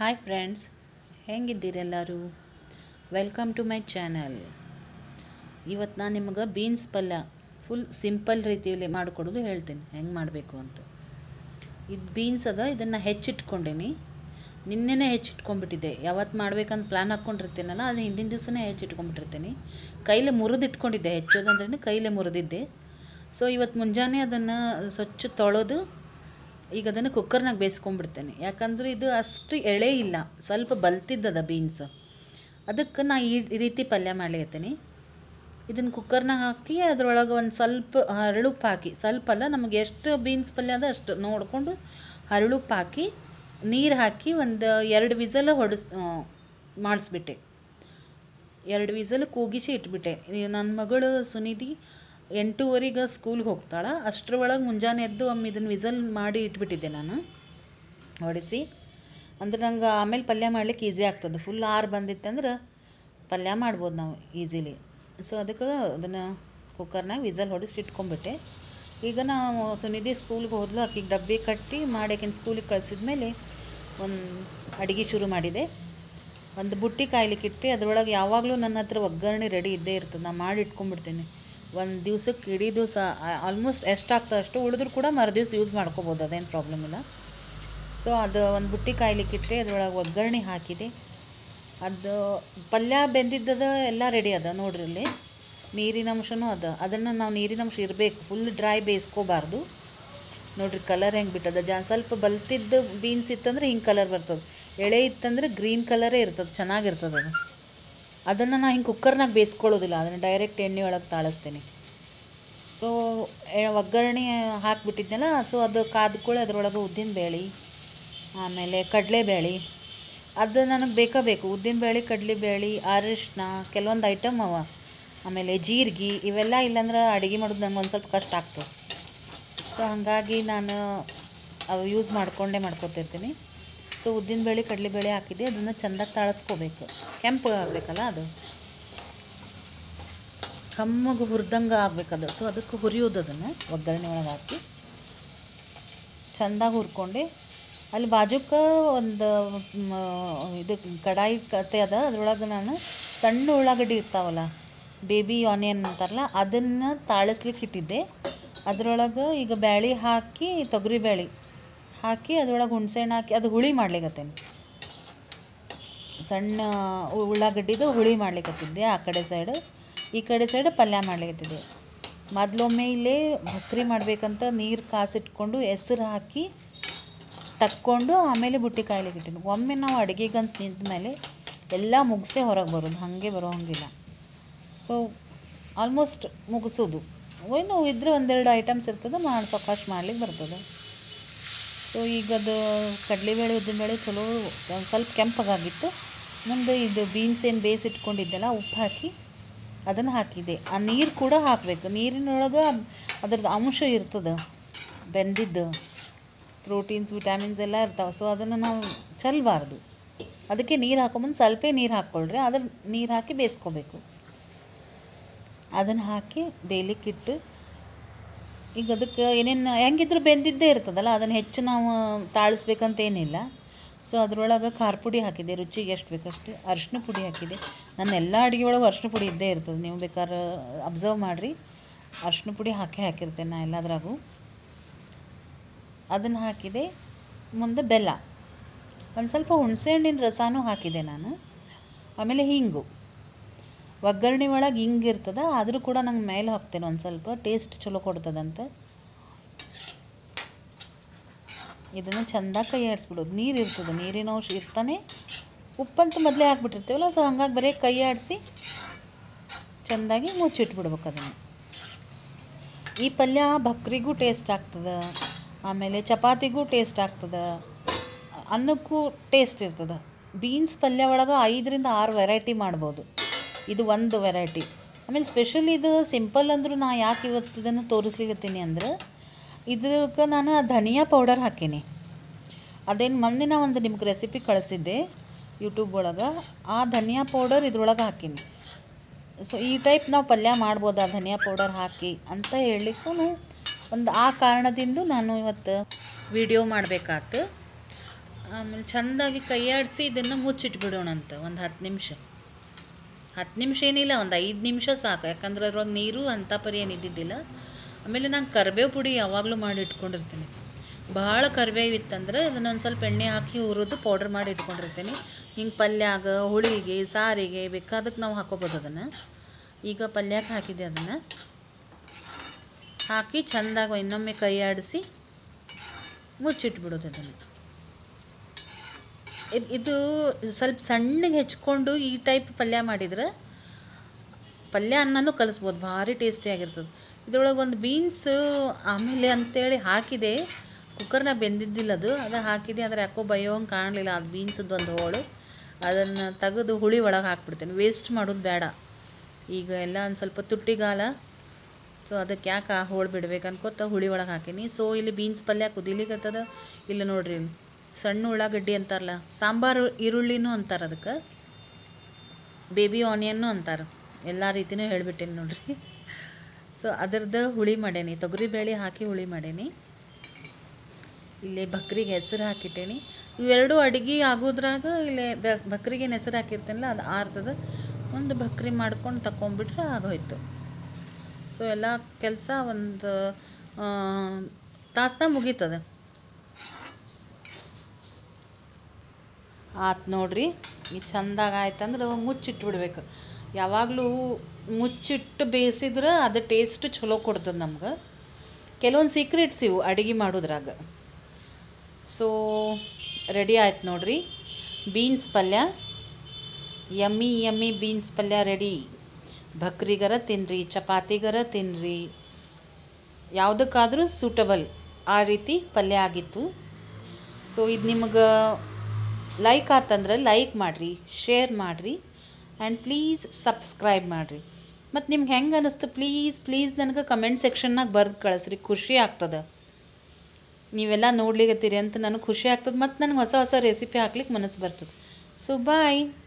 hi friends ಹೆಂಗಿದ್ದೀರೆಲ್ಲರೂ welcome to my channel ಇವತ್ತು ನಾನು ನಿಮಗೆ ಬೀನ್ಸ್ ಪಲ್ಯ ಫುಲ್ ಸಿಂಪಲ್ ರೀತಿಯಲ್ಲಿ ಮಾಡಿಕೊಡೋದು ಹೇಳ್ತೀನಿ ಹೆಂಗೆ ಮಾಡಬೇಕು ಅಂತ ಇದು ಬೀನ್ಸ್ ಅದ ಇದನ್ನು ಹೆಚ್ಚಿಟ್ಕೊಂಡೀನಿ ನಿನ್ನೆನೇ ಹೆಚ್ಚಿಟ್ಕೊಂಡ್ಬಿಟ್ಟಿದ್ದೆ ಯಾವತ್ತು ಮಾಡ್ಬೇಕಂತ ಪ್ಲ್ಯಾನ್ ಹಾಕ್ಕೊಂಡಿರ್ತೀನಲ್ಲ ಅದು ಹಿಂದಿನ ದಿವಸನೇ ಹೆಚ್ಚಿಟ್ಕೊಂಡ್ಬಿಟ್ಟಿರ್ತೀನಿ ಕೈಲೇ ಮುರಿದು ಇಟ್ಕೊಂಡಿದ್ದೆ ಹೆಚ್ಚೋದಂದ್ರೆ ಕೈಲೇ ಮುರಿದಿದ್ದೆ ಸೊ ಇವತ್ತು ಮುಂಜಾನೆ ಅದನ್ನು ಸ್ವಚ್ಛ ತೊಳೆದು ಈಗ ಅದನ್ನು ಕುಕ್ಕರ್ನಾಗ ಬೇಯಿಸ್ಕೊಂಡ್ಬಿಡ್ತೇನೆ ಯಾಕಂದ್ರೆ ಇದು ಅಷ್ಟು ಎಳೆ ಇಲ್ಲ ಸ್ವಲ್ಪ ಬಲ್ತಿದ್ದದ ಬೀನ್ಸ್ ಅದಕ್ಕೆ ನಾ ಈ ಈ ರೀತಿ ಪಲ್ಯ ಮಾಡ್ಲಿಕತ್ತೀನಿ ಇದನ್ನು ಕುಕ್ಕರ್ನಾಗ ಹಾಕಿ ಅದ್ರೊಳಗೆ ಒಂದು ಸ್ವಲ್ಪ ಹರಳುಪ್ಪು ಹಾಕಿ ಸ್ವಲ್ಪ ಅಲ್ಲ ನಮಗೆ ಎಷ್ಟು ಬೀನ್ಸ್ ಪಲ್ಯ ಅದ ಅಷ್ಟು ನೋಡಿಕೊಂಡು ಹರಳುಪ್ಪು ಹಾಕಿ ನೀರು ಹಾಕಿ ಒಂದು ಎರಡು ವಿಸಲ್ ಹೊಡೆಸ್ ಮಾಡಿಸ್ಬಿಟ್ಟೆ ಎರಡು ವಿಸಲ್ ಕೂಗಿಸಿ ಇಟ್ಬಿಟ್ಟೆ ಈ ನನ್ನ ಮಗಳು ಸುನಿಧಿ ಎಂಟೂವರೆಗೆ ಸ್ಕೂಲ್ಗೆ ಹೋಗ್ತಾಳೆ ಅಷ್ಟರೊಳಗೆ ಮುಂಜಾನೆ ಎದ್ದು ಒಮ್ಮೆ ಇದನ್ನು ವಿಸಲ್ ಮಾಡಿ ಇಟ್ಬಿಟ್ಟಿದ್ದೆ ನಾನು ಹೊಡಿಸಿ ಅಂದ್ರೆ ನಂಗೆ ಆಮೇಲೆ ಪಲ್ಯ ಮಾಡ್ಲಿಕ್ಕೆ ಈಸಿ ಆಗ್ತದೆ ಫುಲ್ ಆರು ಬಂದಿತ್ತಂದ್ರೆ ಪಲ್ಯ ಮಾಡ್ಬೋದು ನಾವು ಈಸಿಲಿ ಸೊ ಅದಕ್ಕೆ ಅದನ್ನು ಕುಕ್ಕರ್ನಾಗ ವಿಸಲ್ ಹೊಡಿಸಿ ಇಟ್ಕೊಂಡ್ಬಿಟ್ಟೆ ಈಗ ನಾವು ಸುನಿಧಿ ಸ್ಕೂಲ್ಗೆ ಹೋದ್ಲು ಆಕಿಗೆ ಡಬ್ಬಿ ಕಟ್ಟಿ ಮಾಡಿ ಆಕಿನ ಸ್ಕೂಲಿಗೆ ಕಳಿಸಿದ್ಮೇಲೆ ಒಂದು ಅಡುಗೆ ಶುರು ಮಾಡಿದೆ ಒಂದು ಬುಟ್ಟಿ ಕಾಯ್ಲಿಕ್ಕೆ ಇಟ್ಟು ಅದರೊಳಗೆ ಯಾವಾಗಲೂ ನನ್ನ ಹತ್ರ ಒಗ್ಗರಣೆ ರೆಡಿ ಇದ್ದೇ ಇರ್ತದೆ ನಾನು ಮಾಡಿ ಇಟ್ಕೊಂಡ್ಬಿಡ್ತೀನಿ ಒಂದು ದಿವ್ಸಕ್ಕೆ ಇಡೀ ದಿವಸ ಆಲ್ಮೋಸ್ಟ್ ಎಷ್ಟಾಗ್ತದೆ ಅಷ್ಟು ಉಳಿದ್ರು ಕೂಡ ಮರುದಿವ್ಸ ಯೂಸ್ ಮಾಡ್ಕೋಬೋದು ಅದೇನು ಪ್ರಾಬ್ಲಮ್ ಇಲ್ಲ ಸೊ ಅದು ಒಂದು ಬುಟ್ಟಿ ಕಾಯ್ಲಿಕ್ಕೆ ಇಟ್ಟೆ ಅದ್ರೊಳಗೆ ಒಗ್ಗರಣೆ ಹಾಕಿದೆ ಅದು ಪಲ್ಯ ಬೆಂದಿದ್ದದ ಎಲ್ಲ ರೆಡಿ ಅದ ನೋಡ್ರಿ ಇಲ್ಲಿ ನೀರಿನ ಅಂಶನೂ ಅದ ಅದನ್ನು ನಾವು ನೀರಿನ ಅಂಶ ಇರಬೇಕು ಫುಲ್ ಡ್ರೈ ಬೇಯಿಸ್ಕೋಬಾರ್ದು ನೋಡ್ರಿ ಕಲರ್ ಹೆಂಗೆ ಬಿಟ್ಟದ ಜಾ ಸ್ವಲ್ಪ ಬಲ್ತಿದ್ದು ಬೀನ್ಸ್ ಇತ್ತಂದ್ರೆ ಹಿಂಗೆ ಕಲರ್ ಬರ್ತದೆ ಎಳೆ ಇತ್ತಂದ್ರೆ ಗ್ರೀನ್ ಕಲರೇ ಇರ್ತದೆ ಚೆನ್ನಾಗಿರ್ತದೆ ಅದು ಅದನ್ನು ನಾನು ಹಿಂಗೆ ಕುಕ್ಕರ್ನಾಗ ಬೇಯಿಸ್ಕೊಳ್ಳೋದಿಲ್ಲ ಅದನ್ನು ಡೈರೆಕ್ಟ್ ಎಣ್ಣೆ ಒಳಗೆ ತಾಳಿಸ್ತೀನಿ ಸೊ ಒಗ್ಗರಣೆ ಹಾಕಿಬಿಟ್ಟಿದ್ನಲ್ಲ ಸೊ ಅದು ಕಾದ್ಕೊಳ್ಳಿ ಅದರೊಳಗೆ ಉದ್ದಿನ ಬೇಳೆ ಆಮೇಲೆ ಕಡಲೆಬೇಳೆ ಅದು ನನಗೆ ಬೇಕೇ ಬೇಕು ಉದ್ದಿನ ಬೇಳೆ ಕಡಲೆಬೇಳೆ ಅರಿಶಿನ ಕೆಲವೊಂದು ಐಟಮ್ ಅವ ಆಮೇಲೆ ಜೀರಿಗೆ ಇವೆಲ್ಲ ಇಲ್ಲಾಂದ್ರೆ ಅಡುಗೆ ಮಾಡೋದು ನಂಗೆ ಒಂದು ಸ್ವಲ್ಪ ಕಷ್ಟ ಆಗ್ತದೆ ಸೊ ಹಾಗಾಗಿ ನಾನು ಅವು ಯೂಸ್ ಮಾಡಿಕೊಂಡೇ ಮಾಡ್ಕೊತಿರ್ತೀನಿ ಸೊ ಉದ್ದಿನಬೇಳೆ ಕಡಲೆಬೇಳೆ ಹಾಕಿದ್ದೆ ಅದನ್ನು ಚೆಂದಾಗಿ ತಾಳಿಸ್ಕೋಬೇಕು ಕೆಂಪು ಆಗಬೇಕಲ್ಲ ಅದು ಕಮ್ಮಗೆ ಹುರಿದಂಗೆ ಆಗ್ಬೇಕದು ಸೊ ಅದಕ್ಕೆ ಹುರಿಯೋದು ಅದನ್ನು ಒಗ್ಗರಣೆ ಒಳಗೆ ಹಾಕಿ ಚೆಂದಾಗಿ ಹುರ್ಕೊಂಡು ಅಲ್ಲಿ ಬಾಜುಕ್ಕೆ ಒಂದು ಇದು ಕಡಾಯಿ ಕತೆ ಅದ ಅದ್ರೊಳಗೆ ನಾನು ಸಣ್ಣ ಉಳ್ಳಾಗಡ್ಡಿ ಇರ್ತಾವಲ್ಲ ಬೇಬಿ ಆನಿಯನ್ ಅಂತಾರಲ್ಲ ಅದನ್ನು ತಾಳಿಸ್ಲಿಕ್ಕೆ ಇಟ್ಟಿದ್ದೆ ಅದ್ರೊಳಗೆ ಈಗ ಬ್ಯಾಳೆ ಹಾಕಿ ತೊಗರಿ ಬೇಳೆ ಹಾಕಿ ಅದ್ರೊಳಗೆ ಹುಣ್ಸೆಹಣ್ಣು ಹಾಕಿ ಅದು ಹುಳಿ ಮಾಡ್ಲಿಕತ್ತೇನೆ ಸಣ್ಣ ಉಳ್ಳಾಗಡ್ಡಿದು ಹುಳಿ ಮಾಡ್ಲಿಕತ್ತಿದ್ದೆ ಆ ಕಡೆ ಸೈಡ್ ಈ ಕಡೆ ಸೈಡ್ ಪಲ್ಯ ಮಾಡ್ಲಿಕತ್ತಿದ್ದೆ ಮೊದಲೊಮ್ಮೆ ಇಲ್ಲೇ ಭಕ್ರಿ ಮಾಡಬೇಕಂತ ನೀರು ಕಾಸಿಟ್ಕೊಂಡು ಹೆಸ್ರು ಹಾಕಿ ತಕ್ಕೊಂಡು ಆಮೇಲೆ ಬುಟ್ಟಿ ಕಾಯ್ಲಿಕ್ಕೆ ಇಟ್ಟಿನಿ ಒಮ್ಮೆ ನಾವು ಅಡುಗೆಗಂತ ನಿಂತ ಮೇಲೆ ಎಲ್ಲ ಮುಗಿಸೇ ಹೊರಗೆ ಬರೋದು ಹಾಗೆ ಬರೋ ಹಂಗಿಲ್ಲ ಸೊ ಆಲ್ಮೋಸ್ಟ್ ಮುಗಿಸೋದು ಏನು ಇದ್ರೆ ಒಂದೆರಡು ಐಟಮ್ಸ್ ಇರ್ತದೆ ಮಾಡಿ ಸಾವಕಾಶ ಮಾಡ್ಲಿಕ್ಕೆ ಬರ್ತದೆ ಸೊ ಈಗ ಅದು ಕಡಲೆಬೇಳೆ ಉದ್ದಿನಬೇಳೆ ಚಲೋ ಒಂದು ಸ್ವಲ್ಪ ಕೆಂಪಗಾಗಿತ್ತು ಮುಂದೆ ಇದು ಬೀನ್ಸ್ ಏನು ಬೇಯಿಸಿಟ್ಕೊಂಡಿದ್ದೆಲ್ಲ ಉಪ್ಪು ಹಾಕಿ ಅದನ್ನು ಹಾಕಿದೆ ಆ ನೀರು ಕೂಡ ಹಾಕಬೇಕು ನೀರಿನೊಳಗೆ ಅದ್ರದ್ದು ಅಂಶ ಇರ್ತದೆ ಬೆಂದಿದ್ದು ಪ್ರೋಟೀನ್ಸ್ ವಿಟಾಮಿನ್ಸ್ ಎಲ್ಲ ಇರ್ತಾವೆ ಸೊ ಅದನ್ನು ನಾವು ಚೆಲ್ಲಬಾರ್ದು ಅದಕ್ಕೆ ನೀರು ಹಾಕೊಂಬಂದು ಸ್ವಲ್ಪ ನೀರು ಹಾಕ್ಕೊಳ್ರಿ ಅದ್ರ ನೀರು ಹಾಕಿ ಬೇಯಿಸ್ಕೋಬೇಕು ಅದನ್ನು ಹಾಕಿ ಬೇಯಲಿಕ್ಕಿಟ್ಟು ಈಗ ಅದಕ್ಕೆ ಏನೇನು ಹೆಂಗಿದ್ರು ಬೆಂದಿದ್ದೇ ಇರ್ತದಲ್ಲ ಅದನ್ನು ಹೆಚ್ಚು ನಾವು ತಾಳಿಸ್ಬೇಕಂತ ಏನಿಲ್ಲ ಸೊ ಅದರೊಳಗೆ ಖಾರ ಪುಡಿ ಹಾಕಿದೆ ರುಚಿಗೆ ಎಷ್ಟು ಬೇಕಷ್ಟು ಅರಿಶಿನ ಪುಡಿ ಹಾಕಿದೆ ನನ್ನ ಎಲ್ಲ ಅಡುಗೆ ಒಳಗೆ ಅರಿಶಿನ ಪುಡಿ ಇದ್ದೇ ಇರ್ತದೆ ನೀವು ಬೇಕಾದ್ರೆ ಅಬ್ಸರ್ವ್ ಮಾಡಿರಿ ಅರಿಶಿನ ಪುಡಿ ಹಾಕಿ ಹಾಕಿರ್ತೇನೆ ನಾ ಎಲ್ಲದ್ರಾಗೂ ಅದನ್ನು ಹಾಕಿದೆ ಮುಂದೆ ಬೆಲ್ಲ ಒಂದು ಸ್ವಲ್ಪ ಹುಣಸೆಹಣ್ಣಿನ ರಸನೂ ಹಾಕಿದೆ ನಾನು ಆಮೇಲೆ ಹಿಂಗು ಒಗ್ಗರಣೆ ಒಳಗೆ ಹಿಂಗೆ ಇರ್ತದ ಆದರೂ ಕೂಡ ನಂಗೆ ಮೇಲೆ ಹಾಕ್ತೇನೆ ಒಂದು ಸ್ವಲ್ಪ ಟೇಸ್ಟ್ ಚಲೋ ಕೊಡ್ತದಂತ ಇದನ್ನು ಚೆಂದಾಗಿ ಕೈ ಆಡಿಸ್ಬಿಡೋದು ನೀರು ಇರ್ತದೆ ನೀರಿನ ಅಂಶ ಇರ್ತಾನೆ ಉಪ್ಪಂತೂ ಮೊದಲೇ ಹಾಕ್ಬಿಟ್ಟಿರ್ತೀವಲ್ಲ ಸೊ ಹಂಗಾಗಿ ಬರೀ ಕೈ ಆಡಿಸಿ ಚೆಂದಾಗಿ ಮುಚ್ಚಿಟ್ಬಿಡ್ಬೇಕು ಅದನ್ನು ಈ ಪಲ್ಯ ಭಕ್ರಿಗೂ ಟೇಸ್ಟ್ ಆಗ್ತದೆ ಆಮೇಲೆ ಚಪಾತಿಗೂ ಟೇಸ್ಟ್ ಆಗ್ತದೆ ಅನ್ನಕ್ಕೂ ಟೇಸ್ಟ್ ಇರ್ತದೆ ಬೀನ್ಸ್ ಪಲ್ಯ ಒಳಗೆ ಐದರಿಂದ ಆರು ವೆರೈಟಿ ಮಾಡ್ಬೋದು ಇದು ಒಂದು ವೆರೈಟಿ ಆಮೇಲೆ ಸ್ಪೆಷಲಿ ಇದು ಸಿಂಪಲ್ ಅಂದರೂ ನಾ ಯಾಕೆ ಇವತ್ತು ಇದನ್ನು ತೋರಿಸ್ಲಿಕತ್ತೀನಿ ಅಂದ್ರೆ ಇದಕ್ಕೆ ನಾನು ಧನಿಯಾ ಪೌಡರ್ ಹಾಕೀನಿ ಅದೇನು ಮೊನ್ನೆ ನಾ ಒಂದು ನಿಮ್ಗೆ ರೆಸಿಪಿ ಕಳಿಸಿದ್ದೆ ಯೂಟ್ಯೂಬ್ ಒಳಗೆ ಆ ಧನಿಯಾ ಪೌಡರ್ ಇದ್ರೊಳಗೆ ಹಾಕೀನಿ ಸೊ ಈ ಟೈಪ್ ನಾವು ಪಲ್ಯ ಮಾಡ್ಬೋದು ಆ ಧನಿಯಾ ಪೌಡರ್ ಹಾಕಿ ಅಂತ ಹೇಳಲಿಕ್ಕೂ ಒಂದು ಆ ಕಾರಣದಿಂದ ನಾನು ಇವತ್ತು ವಿಡಿಯೋ ಮಾಡಬೇಕಾತು ಆಮೇಲೆ ಚೆಂದಾಗಿ ಕೈಯಾಡಿಸಿ ಇದನ್ನು ಮುಚ್ಚಿಟ್ಬಿಡೋಣಂತ ಒಂದು ಹತ್ತು ನಿಮಿಷ ಹತ್ತು ನಿಮಿಷ ಏನಿಲ್ಲ ಒಂದು ಐದು ನಿಮಿಷ ಸಾಕು ಯಾಕಂದ್ರೆ ಅದ್ರೊಳಗೆ ನೀರು ಅಂಥ ಪರಿ ಏನು ಇದ್ದಿದ್ದಿಲ್ಲ ಆಮೇಲೆ ನಾನು ಕರಿಬೇವು ಪುಡಿ ಯಾವಾಗಲೂ ಮಾಡಿ ಇಟ್ಕೊಂಡಿರ್ತೀನಿ ಭಾಳ ಕರಿಬೇವು ಇತ್ತಂದ್ರೆ ಅದನ್ನ ಒಂದು ಸ್ವಲ್ಪ ಎಣ್ಣೆ ಹಾಕಿ ಹುರಿದು ಪೌಡ್ರ್ ಮಾಡಿ ಇಟ್ಕೊಂಡಿರ್ತೀನಿ ಹಿಂಗೆ ಪಲ್ಯಾಗ ಹುಳಿಗೆ ಸಾರಿಗೆ ಬೇಕಾದಕ್ಕೆ ನಾವು ಹಾಕೋಬೋದು ಅದನ್ನು ಈಗ ಪಲ್ಯಕ್ಕೆ ಹಾಕಿದ್ದೆ ಅದನ್ನು ಹಾಕಿ ಚೆಂದಾಗಿ ಇನ್ನೊಮ್ಮೆ ಕೈ ಆಡಿಸಿ ಮುಚ್ಚಿಟ್ಬಿಡೋದು ಅದನ್ನು ಇದ್- ಇದು ಸ್ವಲ್ಪ ಸಣ್ಣಗೆ ಹೆಚ್ಕೊಂಡು ಈ ಟೈಪ್ ಪಲ್ಯ ಮಾಡಿದ್ರೆ ಪಲ್ಯ ಅನ್ನನೂ ಕಲಿಸ್ಬೋದು ಭಾರಿ ಟೇಸ್ಟಿಯಾಗಿರ್ತದೆ ಇದ್ರೊಳಗೆ ಒಂದು ಬೀನ್ಸ್ ಆಮೇಲೆ ಅಂತೇಳಿ ಹಾಕಿದೆ ಕುಕ್ಕರ್ನಾಗ ಬೆಂದಿದ್ದಿಲ್ಲ ಅದು ಅದು ಹಾಕಿದೆ ಆದರೆ ಯಾಕೋ ಬಯೋಂಗೆ ಕಾಣಲಿಲ್ಲ ಅದು ಬೀನ್ಸದ್ದು ಒಂದು ಹೋಳು ಅದನ್ನು ತೆಗೆದು ಹುಳಿ ಒಳಗೆ ಹಾಕ್ಬಿಡ್ತೇನೆ ವೇಸ್ಟ್ ಮಾಡೋದು ಬೇಡ ಈಗ ಎಲ್ಲ ಒಂದು ಸ್ವಲ್ಪ ತುಟ್ಟಿಗಾಲ ಸೊ ಅದಕ್ಕೆ ಯಾಕೆ ಆ ಹೋಳು ಬಿಡ್ಬೇಕು ಅನ್ಕೋತ ಹುಳಿ ಒಳಗೆ ಹಾಕೀನಿ ಸೊ ಇಲ್ಲಿ ಬೀನ್ಸ್ ಪಲ್ಯ ಕುದಿಲಿಕತ್ತದ ಇಲ್ಲಿ ನೋಡ್ರಿ ಇಲ್ಲಿ ಸಣ್ಣ ಉಳ್ಳಾಗಡ್ಡಿ ಅಂತಾರಲ್ಲ ಸಾಂಬಾರು ಈರುಳ್ಳಿನೂ ಅಂತಾರೆ ಅದಕ್ಕೆ ಬೇಬಿ ಆನಿಯನ್ನು ಅಂತಾರೆ ಎಲ್ಲ ರೀತಿನೂ ಹೇಳ್ಬಿಟ್ಟೇನಿ ನೋಡ್ರಿ ಸೊ ಅದರದ್ದು ಹುಳಿ ಮಾಡೇನಿ ತೊಗರಿಬೇಳೆ ಹಾಕಿ ಹುಳಿ ಮಾಡೇನಿ ಇಲ್ಲೇ ಬಕ್ರಿಗೆ ಹೆಸರು ಹಾಕಿಟ್ಟೇನಿ ಇವೆರಡು ಅಡುಗೆ ಆಗೋದ್ರಾಗ ಇಲ್ಲೇ ಬೆಸ್ ಬಕ್ರಿಗೆ ಹೆಸರು ಹಾಕಿರ್ತೇನಲ್ಲ ಅದು ಆರ್ತದ ಒಂದು ಬಕ್ರಿ ಮಾಡ್ಕೊಂಡು ತಗೊಂಬಿಟ್ರೆ ಆಗೋಯ್ತು ಸೊ ಎಲ್ಲ ಕೆಲಸ ಒಂದು ತಾಸ್ನಾಗ ಮುಗೀತದೆ ಆತು ನೋಡ್ರಿ ಈ ಚಂದಾಗ ಆಯ್ತಂದ್ರೆ ಮುಚ್ಚಿಟ್ಬಿಡ್ಬೇಕು ಯಾವಾಗಲೂ ಮುಚ್ಚಿಟ್ಟು ಬೇಯಿಸಿದ್ರೆ ಅದು ಟೇಸ್ಟ್ ಚಲೋ ಕೊಡ್ತದೆ ನಮ್ಗೆ ಕೆಲವೊಂದು ಸೀಕ್ರೆಟ್ಸ್ ಇವು ಅಡುಗೆ ಮಾಡೋದ್ರಾಗ ಸೊ ರೆಡಿ ಆಯ್ತು ನೋಡ್ರಿ ಬೀನ್ಸ್ ಪಲ್ಯ ಯಮ್ಮಿ ಯಮ್ಮಿ ಬೀನ್ಸ್ ಪಲ್ಯ ರೆಡಿ ಭಕ್ರಿಗರ ತಿನ್ನಿರಿ ಚಪಾತಿಗರ ತಿನ್ನಿರಿ ಯಾವುದಕ್ಕಾದರೂ ಸೂಟಬಲ್ ಆ ರೀತಿ ಪಲ್ಯ ಆಗಿತ್ತು ಸೊ ಇದು ನಿಮಗೆ ಲೈಕ್ ಆತಂದ್ರೆ ಲೈಕ್ ಮಾಡಿರಿ ಶೇರ್ ಮಾಡಿರಿ ಆ್ಯಂಡ್ ಪ್ಲೀಸ್ ಸಬ್ಸ್ಕ್ರೈಬ್ ಮಾಡಿರಿ ಮತ್ತು ನಿಮ್ಗೆ ಹೆಂಗೆ ಅನ್ನಿಸ್ತು ಪ್ಲೀಸ್ ಪ್ಲೀಸ್ ನನಗೆ ಕಮೆಂಟ್ ಸೆಕ್ಷನ್ನಾಗ ಬರೆದು ಕಳಿಸ್ರಿ ಖುಷಿ ಆಗ್ತದೆ ನೀವೆಲ್ಲ ನೋಡ್ಲಿಕತ್ತೀರಿ ಅಂತ ನನಗೆ ಖುಷಿ ಆಗ್ತದೆ ಮತ್ತು ನನಗೆ ಹೊಸ ಹೊಸ ರೆಸಿಪಿ ಹಾಕ್ಲಿಕ್ಕೆ ಮನಸ್ಸು ಬರ್ತದೆ ಸೊ ಬಾಯ್